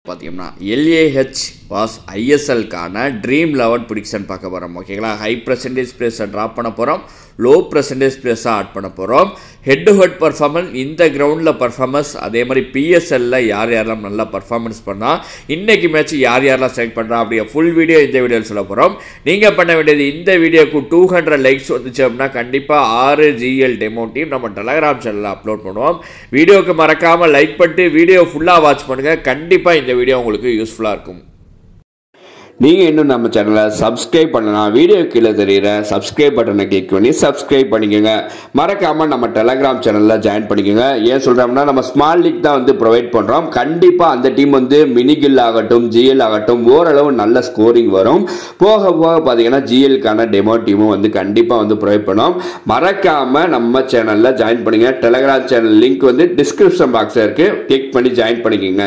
பார்த்தீங்கன்னா LAH vs ஐஎஸ்எல்கான dream eleven prediction பார்க்க போகிறோம் ஓகேங்களா ஹை பர்சன்டேஜ் ப்ளேஸை ட்ராப் பண்ண போகிறோம் லோ பர்சன்டேஜ் ப்ளேஸாக ஆட் பண்ண போகிறோம் ஹெட் டு ஹெட் பர்ஃபார்மன்ஸ் இந்த கிரவுண்டில் பர்ஃபார்மன்ஸ் அதே மாதிரி பிஎஸ்எல்ல யார் யாரெல்லாம் நல்லா பர்ஃபார்மன்ஸ் பண்ணால் இன்னைக்கு மேட்ச் யார் யாரெல்லாம் செலக்ட் பண்ணுறா அப்படியே ஃபுல் வீடியோ இந்த வீடியோவில் சொல்ல போகிறோம் நீங்கள் பண்ண வேண்டியது இந்த வீடியோக்கு டூ ஹண்ட்ரட் லைக்ஸ் வந்துச்சு அப்படின்னா கண்டிப்பாக ஆறு ஜிஎல் டெமோ டீம் நம்ம டெலகிராம் சேனலில் அப்லோட் பண்ணுவோம் வீடியோவுக்கு மறக்காமல் லைக் பண்ணிட்டு வீடியோ ஃபுல்லாக வாட்ச் பண்ணுங்கள் கண்டிப்பாக இந்த வீடியோ உங்களுக்கு யூஸ்ஃபுல்லாக இருக்கும் நீங்கள் இன்னும் நம்ம சேனலை சப்ஸ்கிரைப் பண்ணலாம் வீடியோ கீழே தெரியுற சப்ஸ்கிரைப் பட்டனை கிளிக் பண்ணி சப்ஸ்கிரைப் பண்ணிக்கோங்க மறக்காமல் நம்ம டெலகிராம் சேனலில் ஜாயின் பண்ணிக்கோங்க ஏன் சொல்கிறோம்னா நம்ம ஸ்மால் லீக் தான் வந்து ப்ரொவைட் பண்ணுறோம் கண்டிப்பாக அந்த டீம் வந்து மினிகில் ஆகட்டும் ஜிஎல் ஆகட்டும் ஓரளவு நல்ல ஸ்கோரிங் வரும் போக போக பார்த்தீங்கன்னா ஜிஎல்கான டெமோ டீமும் வந்து கண்டிப்பாக வந்து ப்ரொவைட் பண்ணோம் மறக்காமல் நம்ம சேனலில் ஜாயின் பண்ணுங்க டெலகிராம் சேனல் லிங்க் வந்து டிஸ்கிரிப்ஷன் பாக்ஸில் இருக்குது கிளிக் பண்ணி ஜாயின் பண்ணிக்கோங்க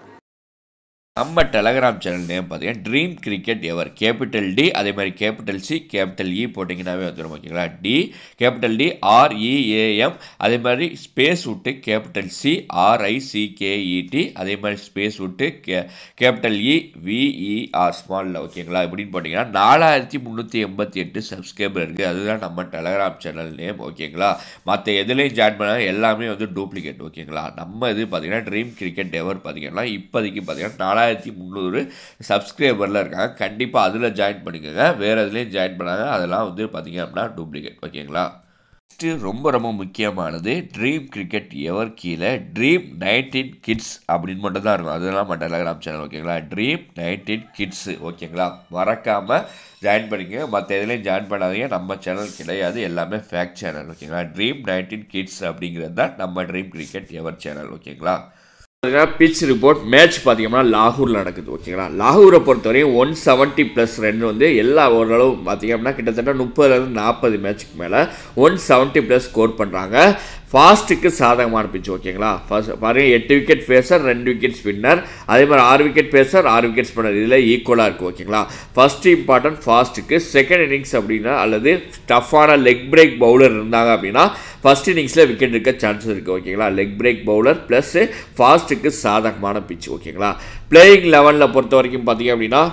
நம்ம டெலகிராம் சேனல் நேம் பார்த்தீங்கன்னா dream cricket ever capital T அதே மாதிரி கேபிட்டல் சி கேபிட்டல் இ போட்டிங்கன்னாவே வந்துடும் ஓகேங்களா டி கேபிட்டல் டி ஆர்இஏஎம் அதே மாதிரி ஸ்பேஸ் விட்டு கேபிட்டல் சி ஆர்ஐசிகேஇடி அதே மாதிரி ஸ்பேஸ் விட்டு கே கேபிட்டல் இ விஇஆர் ஸ்மாலில் ஓகேங்களா எப்படின்னு போட்டிங்கன்னா நாலாயிரத்தி முந்நூற்றி எண்பத்தி எட்டு சப்ஸ்கிரைபர் இருக்குது அதுதான் நம்ம டெலகிராம் சேனல் நேம் ஓகேங்களா மற்ற எதுலேயும் ஜாயின் பண்ணால் எல்லாமே வந்து டூப்ளிகேட் ஓகேங்களா நம்ம இது பார்த்தீங்கன்னா ட்ரீம் கிரிக்கெட் எவர் பார்த்தீங்கன்னா இப்போதைக்கு பார்த்தீங்கன்னா நாலாயிரத்தி முந்நூறு சப்ஸ்கிரைபரில் இருக்காங்க கண்டிப்பாக அதில் ஜாயின் பண்ணிக்கோங்க வேறு எதுலேயும் ஜாயின் பண்ணாங்க அதெல்லாம் வந்து பார்த்தீங்க அப்படின்னா டூப்ளிகேட் ஓகேங்களா நெக்ஸ்ட்டு ரொம்ப ரொம்ப முக்கியமானது ட்ரீம் கிரிக்கெட் எவர் கீழே ட்ரீம் நைன்டீன் கிட்ஸ் அப்படின்னு மட்டும் தான் இருக்கும் அதெல்லாம் நம்ம டெலகிராம் சேனல் ஓகேங்களா ட்ரீம் நைன்டீன் கிட்ஸு ஓகேங்களா மறக்காமல் ஜாயின் பண்ணிக்கங்க மற்ற எதுலேயும் ஜாயின் பண்ணாதீங்க நம்ம சேனல் கிடையாது எல்லாமே ஃபேக் சேனல் ஓகேங்களா ட்ரீம் நைன்டீன் கிட்ஸ் அப்படிங்கிறது தான் நம்ம ட்ரீம் கிரிக்கெட் எவர் சேனல் ஓகேங்களா பிச் ரிப்போர்ட் மேட்ச் பார்த்தீங்கன்னா லாகூரில் நடக்குது ஓகேங்களா லாகூரை பொறுத்தவரையும் ஒன் செவன்ட்டி ப்ளஸ் ரன் வந்து எல்லா ஓரளவு பார்த்தீங்க அப்படின்னா கிட்டத்தட்ட முப்பதுலேருந்து நாற்பது மேட்ச்சுக்கு மேலே ஒன் செவன்ட்டி ப்ளஸ் ஸ்கோர் பண்ணுறாங்க ஃபாஸ்ட்டுக்கு சாதகமான பிச் ஓகேங்களா ஃபர்ஸ்ட் பாருங்கள் எட்டு விக்கெட் பேசர் ரெண்டு விக்கெட் ஸ்பின்னர் அதே மாதிரி ஆறு விக்கெட் பேசர் ஆறு விக்கெட் ஸ்பின்னர் இதில் ஈக்குவலாக இருக்குது ஓகேங்களா ஃபஸ்ட்டு இம்பார்ட்டன்ட் ஃபாஸ்ட்டுக்கு செகண்ட் இன்னிங்ஸ் அப்படின்னா அல்லது டஃப்பான லெக் பிரேக் பவுலர் இருந்தாங்க அப்படின்னா ஃபஸ்ட் இன்னிங்ஸில் விக்கெட் இருக்க சான்சஸ் இருக்குது ஓகேங்களா லெக் பிரேக் பவுலர் ப்ளஸ் ஃபாஸ்ட்டுக்கு சாதகமான பிச் ஓகேங்களா பிளேயிங் லெவனில் பொறுத்த வரைக்கும் பார்த்தீங்க அப்படின்னா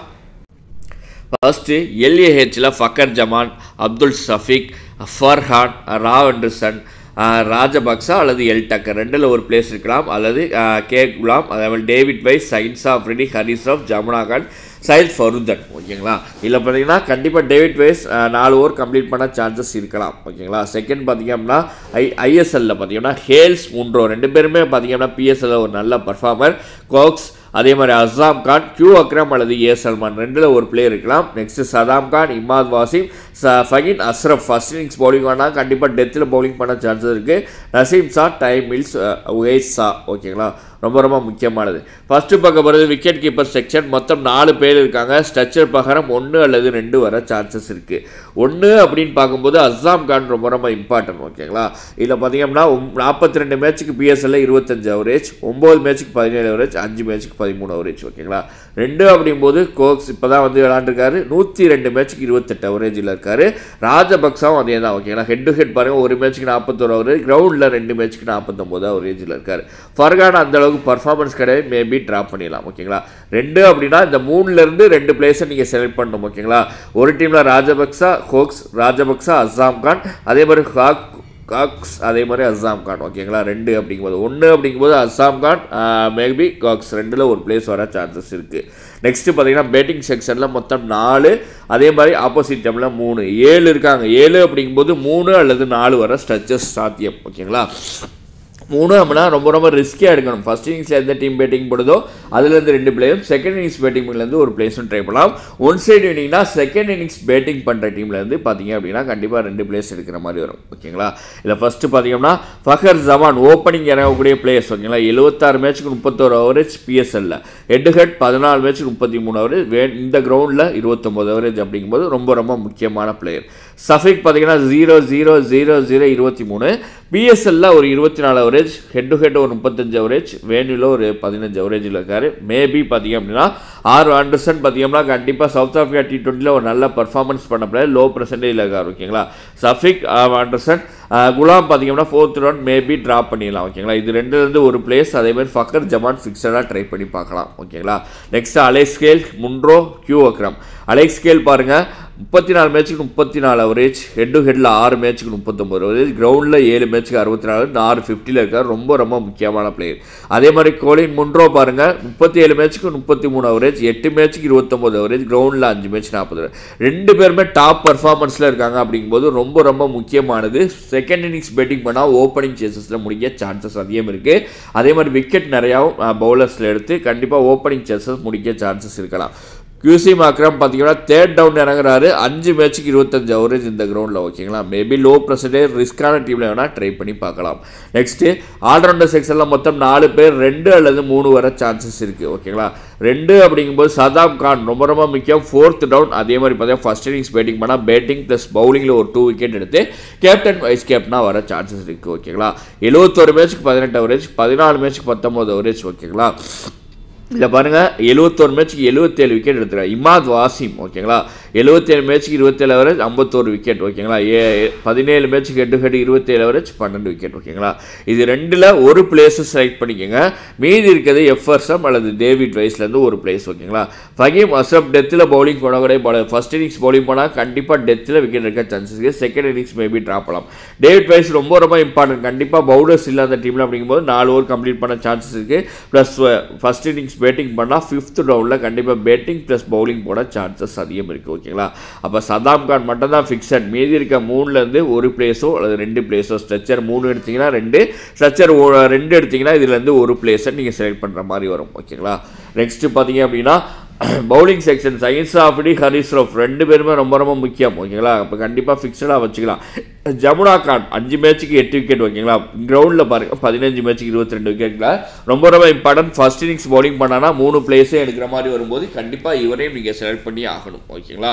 ஃபர்ஸ்ட்டு எல்ஏஹெச்சில் ஃபக்கர் ஜமான் அப்துல் சஃபிக் ஃபர்ஹான் ராவ் அண்டர்சன் ராஜபக்சா அல்லது எல் டக்கர் ரெண்டில் ஒரு பிளேஸ் இருக்கலாம் அல்லது கே குலாம் அதே மாதிரி David Wiese Shaheen Afridi Haris Rauf Zaman Khan சைல் ஃபருதன் ஓகேங்களா இதில் பார்த்தீங்கன்னா கண்டிப்பாக டேவிட் வைஸ் நாலு ஓவர் கம்ப்ளீட் பண்ண சான்சஸ் இருக்கலாம் ஓகேங்களா செகண்ட் பார்த்தீங்க அப்படின்னா ஐ ஐஎஸ்எல்லில் பார்த்தீங்கன்னா ஹேல்ஸ் மூன்றோ ரெண்டு பேருமே பார்த்தீங்க அப்படின்னா பிஎஸ்எல்ல ஒரு நல்ல பர்ஃபார்மர் கோக்ஸ் அதே மாதிரி அசாம் கான் கியூ அக்ரம் அல்லது ஏ சல்மான் ரெண்டில் ஒரு பிளேயர் இருக்கலாம் நெக்ஸ்ட் சதாம் கான் இமாத் வாசிம் ச Faheem Ashraf first innings bowling ஆனால் கண்டிப்பாக டெத்தில் பவுலிங் பண்ண சான்சஸ் இருக்குது நசீம் ஷா டைம் மில்ஸ் உகைஸ் ஷா ஓகேங்களா ரொம்ப ரொம்ப முக்கியமானது ஃபஸ்ட்டு பார்க்க போகிறது விக்கெட் கீப்பர் செக்ஷன் மொத்தம் நாலு பேர் இருக்காங்க ஸ்ட்ரக்சர் பிரகாரம் ஒன்று அல்லது ரெண்டு வர சான்சஸ் இருக்குது ஒன்று அப்படின்னு பார்க்கும்போது அஸ்ஸாம் கான் ரொம்ப ரொம்ப இம்பார்ட்டன்ட் ஓகேங்களா இதில் பார்த்தீங்கன்னா நாற்பத்தி ரெண்டு மேட்ச்சுக்கு பிஎஸ்எல்ல இருபத்தஞ்சு அவரேஜ் ஒம்பது மேட்ச்சுக்கு பதினேழு அவரேஜ் அஞ்சு மேட்ச்சுக்கு பதிமூணு அவரேஜ் ஓகேங்களா ரெண்டு அப்படிங்கும்போது கோக்ஸ் இப்போ தான் வந்து விளாண்டுருக்காரு நூற்றி ரெண்டு மேட்ச்சுக்கு இருபத்தெட்டு அவரேஜில் இருக்காரு ராஜபக்சாவும் அதே தான் ஓகேங்களா ஹெட் டு ஹெட் பாருங்கள் ஒரு மேட்ச்சுக்கு நாற்பத்தோரு அவரேஜ் கிரவுண்டில் ரெண்டு மேட்ச்சுக்கு நாற்பத்தொம்போது அவரேஜில் இருக்காரு ஃபர்கான் அந்த அளவுக்கு பர்ஃபார்மன்ஸ் கிடையாது மேபி ட்ராப் பண்ணிடலாம் ஓகேங்களா ரெண்டு அப்படின்னா இந்த மூணுலேருந்து ரெண்டு பிளேஸை நீங்கள் செலக்ட் பண்ணணும் ஓகேங்களா ஒரு டீமில் ராஜபக்சா ஹோக்ஸ் ராஜபக்சா அஸ்ஸாம் கான் அதே மாதிரி ஹாக் காக்ஸ் அதே மாதிரி அஸ்ஸாம் கான் ஓகேங்களா ரெண்டு அப்படிங்கும்போது ஒன்று அப்படிங்கும்போது அஸ்ஸாம் கான் மேபி காக்ஸ் ரெண்டில் ஒரு பிளேஸ் வர சான்சஸ் இருக்குது நெக்ஸ்ட்டு பார்த்தீங்கன்னா பேட்டிங் செக்ஷனில் மொத்தம் நாலு அதே மாதிரி ஆப்போசிட் டீமில் மூணு ஏழு இருக்காங்க ஏழு அப்படிங்கும்போது மூணு அல்லது நாலு வர ஸ்ட்ரச்சஸ் சாத்தியம் ஓகேங்களா மூணு அப்படின்னா ரொம்ப ரொம்ப ரிஸ்கியாக எடுக்கணும் ஃபஸ்ட் இன்னிங்ஸில் எந்த டீம் பேட்டிங் போடுதோ அதுலேருந்து ரெண்டு பிளேயரும் செகண்ட் இன்னிங்ஸ் பேட்டிங்லேருந்து ஒரு பிளேஸும் ட்ரை பண்ணலாம் ஒன் சைடு இன்னிங்னா செகண்ட் இன்னிங்ஸ் பேட்டிங் பண்ணுற டீம்லேருந்து பார்த்தீங்க அப்படின்னா கண்டிப்பாக ரெண்டு பிளேஸ் எடுக்கிற மாதிரி வரும் ஓகேங்களா இல்லை ஃபஸ்ட்டு பார்த்தீங்கன்னா ஃபஹர் ஜவான் ஓப்பனிங் இறங்கக்கூடிய பிளேயர்ஸ் ஓகேங்களா எழுபத்தாறு மேட்ச்சுக்கு முப்பத்தோரு அவரேஜ் பிஎஸ்எல்ல ஹெட் ஹெட் பதினாலு மேட்ச்சுக்கு முப்பத்தி மூணு அவரேஜ் வே இந்த கிரவுண்டில் இருபத்தொம்போது அவரேஜ் அப்படிங்கும்போது ரொம்ப ரொம்ப முக்கியமான பிளேயர் சஃபிக் பார்த்தீங்கன்னா ஜீரோ ஜீரோ ஜீரோ ஜீரோ இருபத்தி மூணு பிஎஸ்எல்ல ஒரு இருபத்தி நாலு அவரேஜ் ஹெட் டு ஹெட் ஒரு முப்பத்தஞ்சு அவரேஜ் வேணுவில் ஒரு பதினஞ்சு அவரேஜில் இருக்கார் மேபி பார்த்தீங்க அப்படின்னா ஆர் ஆண்டர்சன் பார்த்தீங்கன்னா கண்டிப்பாக சவுத் ஆஃப்ரிக்கா டி டுவெண்ட்டியில் ஒரு நல்ல பர்ஃபார்மன்ஸ் பண்ண பிளேயர் லோ பர்சன்டேஜில் இருக்கார் ஓகேங்களா சஃபிக் ஆண்டர்சன் ஆஹ் குலாம் பார்த்தீங்கன்னா ஃபோர்த் ரவுண்ட் மேபி ட்ராப் பண்ணிடலாம் ஓகேங்களா இது ரெண்டுலேருந்து ஒரு பிளேஸ் அதேமாதிரி ஃபக்கர் ஜமான் ஃபிக்ஸடாக ட்ரை பண்ணி பார்க்கலாம் ஓகேங்களா நெக்ஸ்ட் அலெக்ஸ்கேல் முன்ரோ கியூ அக்ரம் அலெக்ஸ்கேல் பாருங்கள் முப்பத்தி நாலு மேட்ச்சுக்கு முப்பத்தி நாலு அவரேஜ் ஹெட் டு ஹெட்டில் ஆறு மேட்ச்சுக்கு முப்பத்தொம்பது அவரேஜ் கிரவுண்டில் ஏழு மேட்ச்சுக்கு அறுபத்தி நாலு ஆறு ஃபிஃப்டியில் இருக்கார் ரொம்ப ரொம்ப முக்கியமான பிளேயர் அதே மாதிரி கோலின் முன்ரோ பாருங்கள் முப்பத்தி ஏழு மேட்ச்சுக்கு முப்பத்தி மூணு அவரேஜ் எட்டு மேட்ச்சுக்கு இருபத்தொம்பது அவரேஜ் கிரவுண்டில் அஞ்சு மேட்ச் நாற்பது ரெண்டு பேருமே டாப் பர்ஃபார்மன்ஸில் இருக்காங்க அப்படிங்கும்போது ரொம்ப ரொம்ப முக்கியமானது செகண்ட் இன்னிங்ஸ் பேட்டிங் பண்ணால் ஓப்பனிங் சேசஸில் முடிக்க சான்சஸ் அதிகம் இருக்குது அதே மாதிரி விக்கெட் நிறையாவும் பவுலர்ஸில் எடுத்து கண்டிப்பாக ஓப்பனிங் சேசஸ் முடிக்க சான்சஸ் இருக்கலாம் கியூசி மாக்ரம் பார்த்தீங்கன்னா தேர்ட் டவுன் இறங்குறாரு அஞ்சு மேட்ச்சுக்கு இருபத்தஞ்சு அவரேஜ் இந்த கிரவுண்டில் ஓகேங்களா மேபி லோ பர்சன்டேஜ் ரிஸ்க்கான டீமில் வேணால் ட்ரை பண்ணி பார்க்கலாம் நெக்ஸ்ட்டு ஆல்ரவுண்டர் செக்ஷனில் மொத்தம் நாலு பேர் ரெண்டு அல்லது மூணு வர சான்சஸ் இருக்குது ஓகேங்களா ரெண்டு அப்படிங்கும்போது சதாம் கான் ரொம்ப ரொம்ப முக்கியம் ஃபோர்த் டவுன் அதே மாதிரி பார்த்தீங்கன்னா ஃபர்ஸ்ட் இன்னிங்ஸ் பேட்டிங் பண்ணால் பேட்டிங் ப்ளஸ் பவுலிங்கில் ஒரு டூ விக்கெட் எடுத்து கேப்டன் வைஸ் கேப்டனாக வர சான்சஸ் இருக்குது ஓகேங்களா எழுபத்தொரு மேட்ச்சுக்கு பதினெட்டு அவரேஜ் பதினாலு மேட்ச்சுக்கு பத்தொம்போது அவரேஜ் ஓகேங்களா இதில் பாருங்கள் எழுபத்தோரு மேட்ச்சுக்கு எழுபத்தேழு விக்கெட் எடுத்துருக்காரு இமாத் வாசிம் ஓகேங்களா எழுபத்தேழு மேட்ச்சுக்கு இருபத்தேழு அவரேஜ் ஐம்பத்தோரு விக்கெட் ஓகேங்களா ஏ பதினேழு மேட்ச்சுக்கு ஹெட் ஹெட் இருபத்தேழு அவரேஜ் பன்னெண்டு விக்கெட் ஓகேங்களா இது ரெண்டில் ஒரு பிளேஸை செலக்ட் பண்ணிக்கோங்க மீதி இருக்கிறது எஃப்எர்சம் அல்லது டேவிட் வைஸ்லேருந்து ஒரு பிளேஸ் ஓகேங்களா ஃபகீம் அஸ்ரப் டெத்தில் பவுலிங் போனால் கூட போல ஃபர்ஸ்ட் இன்னிங்ஸ் பவுலிங் போனால் கண்டிப்பாக டெத்தில் விக்கெட் எடுக்க சான்சஸ் இருக்குது செகண்ட் இன்னிங்ஸ் மேபி ட்ராப் பண்ணலாம் டேவிட் வைஸ் ரொம்ப ரொம்ப இம்பார்ட்டன்ட் கண்டிப்பாக பவுலர்ஸ் இல்லாத டீமில் அப்படிங்கும்போது நாலு ஓவர் கம்ப்ளீட் பண்ண சான்சஸ் இருக்குது ப்ளஸ் ஃபர்ஸ்ட் இன்னிங்ஸ் பேட்டிங் பண்ணால் ஃபிஃப்த் ரவுண்டில் கண்டிப்பாக பேட்டிங் ப்ளஸ் பவுலிங் போட சான்சஸ் அதிகம் இருக்குது ஓகேங்களா அப்போ சதாம் கான் மட்டும் தான் ஃபிக்ஸட் மீதி இருக்க மூணுலேருந்து ஒரு பிளேஸோ அல்லது ரெண்டு பிளேஸோ ஸ்ட்ரெச்சர் மூணு எடுத்தீங்கன்னா ரெண்டு ஸ்ட்ரெச்சர் ரெண்டு எடுத்தீங்கன்னா இதுலேருந்து ஒரு பிளேஸை நீங்கள் செலக்ட் பண்ணுற மாதிரி வரும் ஓகேங்களா நெக்ஸ்ட்டு பார்த்தீங்க அப்படின்னா பவுலிங் செக்ஷன் சயின்ஸ் ஆஃப்டி ஹரிஸ் ரஃப் ரெண்டு பேருமே ரொம்ப ரொம்ப முக்கியம் ஓகேங்களா அப்போ கண்டிப்பாக ஃபிக்ஸடாக வச்சுக்கலாம் ஜமுனா கான் அஞ்சு மேட்ச்சுக்கு எட்டு விக்கெட் ஓகேங்களா கிரவுண்டில் பாருங்க பதினஞ்சு மேட்ச்சுக்கு இருபத்தி ரெண்டு விக்கெட்டில் ரொம்ப ரொம்ப இம்பார்ட்டன்ட் ஃபர்ஸ்ட் இன்னிங்ஸ் பவுலிங் பண்ணானா மூணு பிளேஸே எடுக்கிற மாதிரி வரும்போது கண்டிப்பாக இவரையும் நீங்கள் செலக்ட் பண்ணி ஆகணும் ஓகேங்களா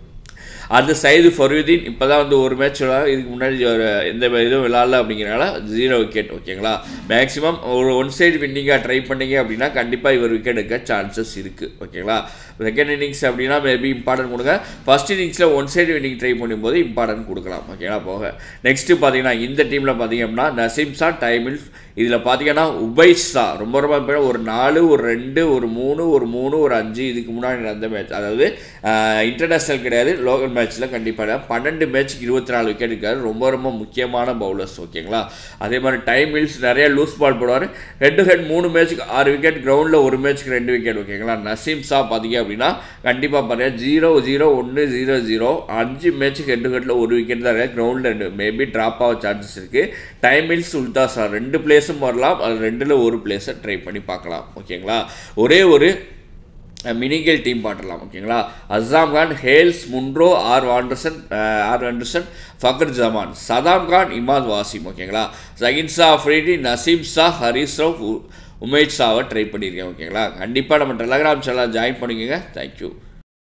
அது சைது ஃபருதீன் இப்போ தான் வந்து ஒரு மேட்ச் இதுக்கு முன்னாடி ஒரு எந்த இதுவும் விளாட்ல அப்படிங்கிறனால ஜீரோ விக்கெட் ஓகேங்களா மேக்ஸிமம் ஒரு ஒன் சைடு வின்னிங்காக ட்ரை பண்ணீங்க அப்படின்னா கண்டிப்பாக இவர் விக்கெட் எடுக்க சான்சஸ் இருக்குது ஓகேங்களா செகண்ட் இன்னிங்ஸ் அப்படின்னா மேபி இம்பார்ட்டன்ட் கொடுங்க ஃபர்ஸ்ட் இன்னிங்ஸில் ஒன் சைடு வின்னிங் ட்ரை பண்ணும்போது இம்பார்ட்டன்ட் கொடுக்கலாம் ஓகேங்களா போக நெக்ஸ்ட்டு பார்த்தீங்கன்னா இந்த டீமில் பார்த்தீங்க அப்படின்னா நசீம் ஷா டைமில் இதில் பார்த்தீங்கன்னா உபைஸ் ஷா ரொம்ப ரொம்ப important. ஒரு நாலு ஒரு ரெண்டு ஒரு மூணு ஒரு மூணு ஒரு அஞ்சு இதுக்கு முன்னாடி நடந்த மேட்ச் அதாவது இன்டர்நேஷ்னல் கிடையாது லோக்கல் மேட்ச்சில் கண்டிப்பாக பன்னெண்டு மேட்ச்சுக்கு இருபத்தி நாலு விக்கெட் இருக்காரு ரொம்ப ரொம்ப முக்கியமான பவுலர்ஸ் ஓகேங்களா அதே மாதிரி டைம் மில்ஸ் நிறைய லூஸ் பால் போடுவார் ஹெட் டு ஹெட் மூணு மேட்ச்சுக்கு ஆறு விக்கெட் கிரவுண்டில் ஒரு மேட்ச்சுக்கு ரெண்டு விக்கெட் ஓகேங்களா நசீம் ஷா பார்த்தீங்க அப்படின்னா கண்டிப்பாக பாருங்கள் ஜீரோ ஜீரோ ஒன்று ஜீரோ ஜீரோ அஞ்சு மேட்ச்சுக்கு ஹெட் டு ஹெட்டில் ஒரு விக்கெட் தான் இருக்குது கிரவுண்டில் ரெண்டு மேபி ட்ராப் ஆக சான்சஸ் இருக்குது டைம் மில்ஸ் உல்தா சார் ரெண்டு பிளேஸும் வரலாம் அது ரெண்டில் ஒரு பிளேஸை ட்ரை பண்ணி பார்க்கலாம் ஓகேங்களா ஒரே ஒரு மினிகல் டீம் பாட்டலாம் ஓகேங்களா Azam Khan Hales Munro or Anderson or Anderson Fakhar Zaman Shadab Khan Imad Wasim ஓகேங்களா ஜகின் ஷா அஃப்ரீடி நசீம் ஷா ஹரிஸ் ராவ் உமேஷ் ஷாவை ட்ரை பண்ணியிருக்கேன் ஓகேங்களா கண்டிப்பாக நம்ம டெலகிராம் சேனல் ஜாயின் பண்ணிக்கோங்க தேங்க்யூ